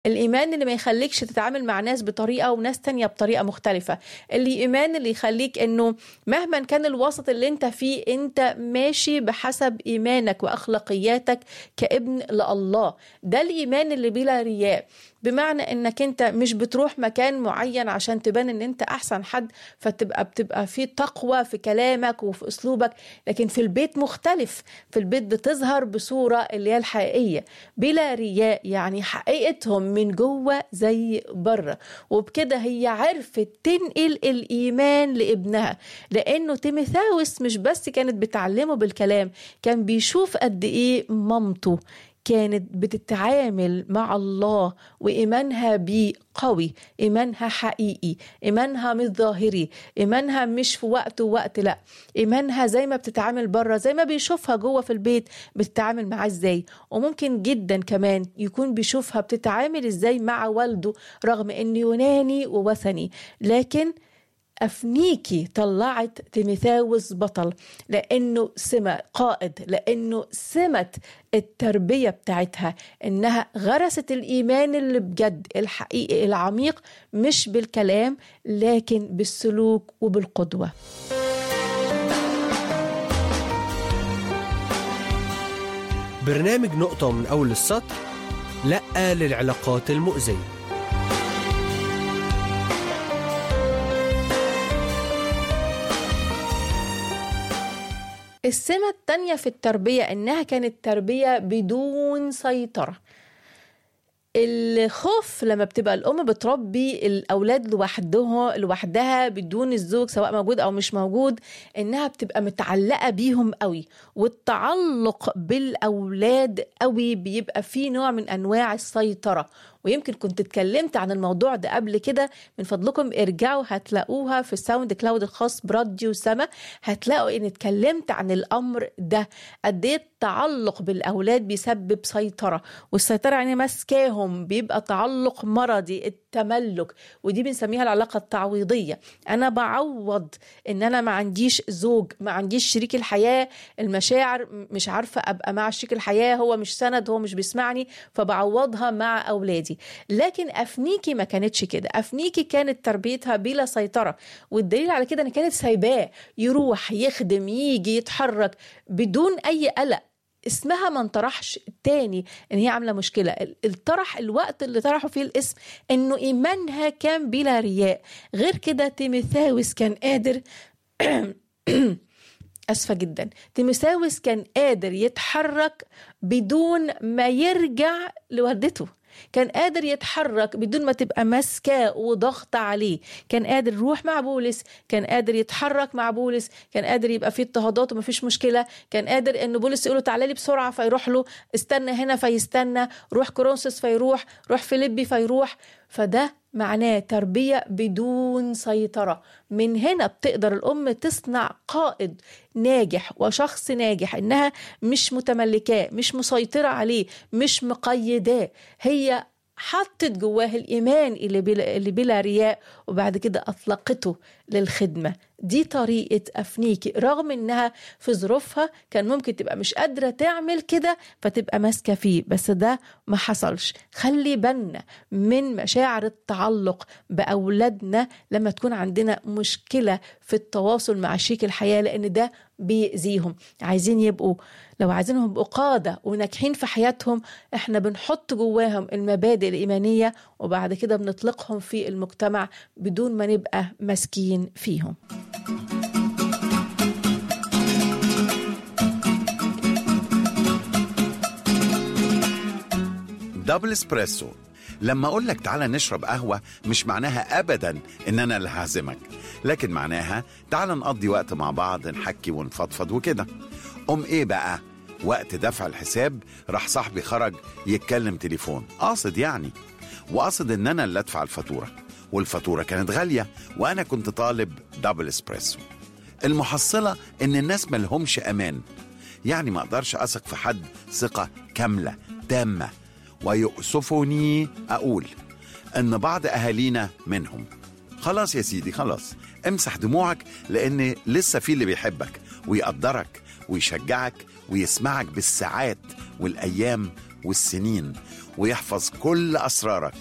الإيمان اللي ما يخليكش تتعامل مع ناس بطريقة وناس تانية بطريقة مختلفة الإيمان اللي يخليك إنه مهما كان الوسط اللي أنت فيه أنت ماشي بحسب إيمانك وأخلاقياتك كابن لله ده الإيمان اللي بلا رياء بمعنى انك انت مش بتروح مكان معين عشان تبان ان انت احسن حد فتبقى بتبقى في تقوى في كلامك وفي اسلوبك لكن في البيت مختلف في البيت بتظهر بصورة اللي هي الحقيقية بلا رياء يعني حقيقتهم من جوه زي بره وبكده هي عرفت تنقل الايمان لابنها لانه تيميثاوس مش بس كانت بتعلمه بالكلام كان بيشوف قد ايه مامته كانت بتتعامل مع الله وإيمانها بيه قوي إيمانها حقيقي إيمانها مش ظاهري إيمانها مش في وقت ووقت لا إيمانها زي ما بتتعامل بره زي ما بيشوفها جوه في البيت بتتعامل معاه إزاي وممكن جدا كمان يكون بيشوفها بتتعامل إزاي مع والده رغم إنه يوناني ووثني لكن أفنيكي طلعت تيميثاوس بطل لأنه سمة قائد لأنه سمة التربية بتاعتها إنها غرست الإيمان اللي بجد الحقيقي العميق مش بالكلام لكن بالسلوك وبالقدوة برنامج نقطة من أول السطر لأ للعلاقات المؤذية السمة التانية في التربية إنها كانت تربية بدون سيطرة الخوف لما بتبقى الأم بتربي الأولاد لوحدها لوحدها بدون الزوج سواء موجود أو مش موجود إنها بتبقى متعلقة بيهم قوي والتعلق بالأولاد قوي بيبقى فيه نوع من أنواع السيطرة ويمكن كنت اتكلمت عن الموضوع ده قبل كده من فضلكم ارجعوا هتلاقوها في الساوند كلاود الخاص براديو سما هتلاقوا ان اتكلمت عن الامر ده قد ايه التعلق بالاولاد بيسبب سيطره والسيطره يعني ماسكاهم بيبقى تعلق مرضي التملك ودي بنسميها العلاقه التعويضيه انا بعوض ان انا ما عنديش زوج ما عنديش شريك الحياه المشاعر مش عارفه ابقى مع شريك الحياه هو مش سند هو مش بيسمعني فبعوضها مع اولادي لكن افنيكي ما كانتش كده افنيكي كانت تربيتها بلا سيطره والدليل على كده ان كانت سايباه يروح يخدم يجي يتحرك بدون اي قلق اسمها ما انطرحش تاني ان هي عامله مشكله الطرح الوقت اللي طرحوا فيه الاسم انه ايمانها كان بلا رياء غير كده تيميثاوس كان قادر اسفه جدا تيميثاوس كان قادر يتحرك بدون ما يرجع لوالدته كان قادر يتحرك بدون ما تبقى ماسكاه وضغط عليه كان قادر يروح مع بولس كان قادر يتحرك مع بولس كان قادر يبقى فيه اضطهادات ومفيش مشكله كان قادر ان بولس يقول له تعالى لي بسرعه فيروح له استنى هنا فيستنى روح كورنثوس فيروح روح فيليبي فيروح فده معناه تربية بدون سيطرة من هنا بتقدر الأم تصنع قائد ناجح وشخص ناجح إنها مش متملكاه مش مسيطرة عليه مش مقيداه هي حطت جواه الإيمان اللي بلا, اللي بلا رياء وبعد كده أطلقته للخدمة دي طريقة أفنيكي رغم إنها في ظروفها كان ممكن تبقى مش قادرة تعمل كده فتبقى ماسكة فيه بس ده ما حصلش خلي بالنا من مشاعر التعلق بأولادنا لما تكون عندنا مشكلة في التواصل مع شريك الحياة لأن ده بيأذيهم عايزين يبقوا لو عايزينهم يبقوا قادة وناجحين في حياتهم احنا بنحط جواهم المبادئ الإيمانية وبعد كده بنطلقهم في المجتمع بدون ما نبقى ماسكين فيهم دبل اسبريسو لما اقول لك تعالى نشرب قهوه مش معناها ابدا ان انا اللي هعزمك لكن معناها تعالى نقضي وقت مع بعض نحكي ونفضفض وكده ام ايه بقى وقت دفع الحساب راح صاحبي خرج يتكلم تليفون قاصد يعني وقصد ان انا اللي ادفع الفاتوره والفاتوره كانت غاليه وانا كنت طالب دبل اسبريسو المحصله ان الناس ملهمش امان يعني ما اقدرش اثق في حد ثقه كامله تامه ويؤسفني اقول ان بعض اهالينا منهم خلاص يا سيدي خلاص امسح دموعك لان لسه في اللي بيحبك ويقدرك ويشجعك ويسمعك بالساعات والايام والسنين ويحفظ كل أسرارك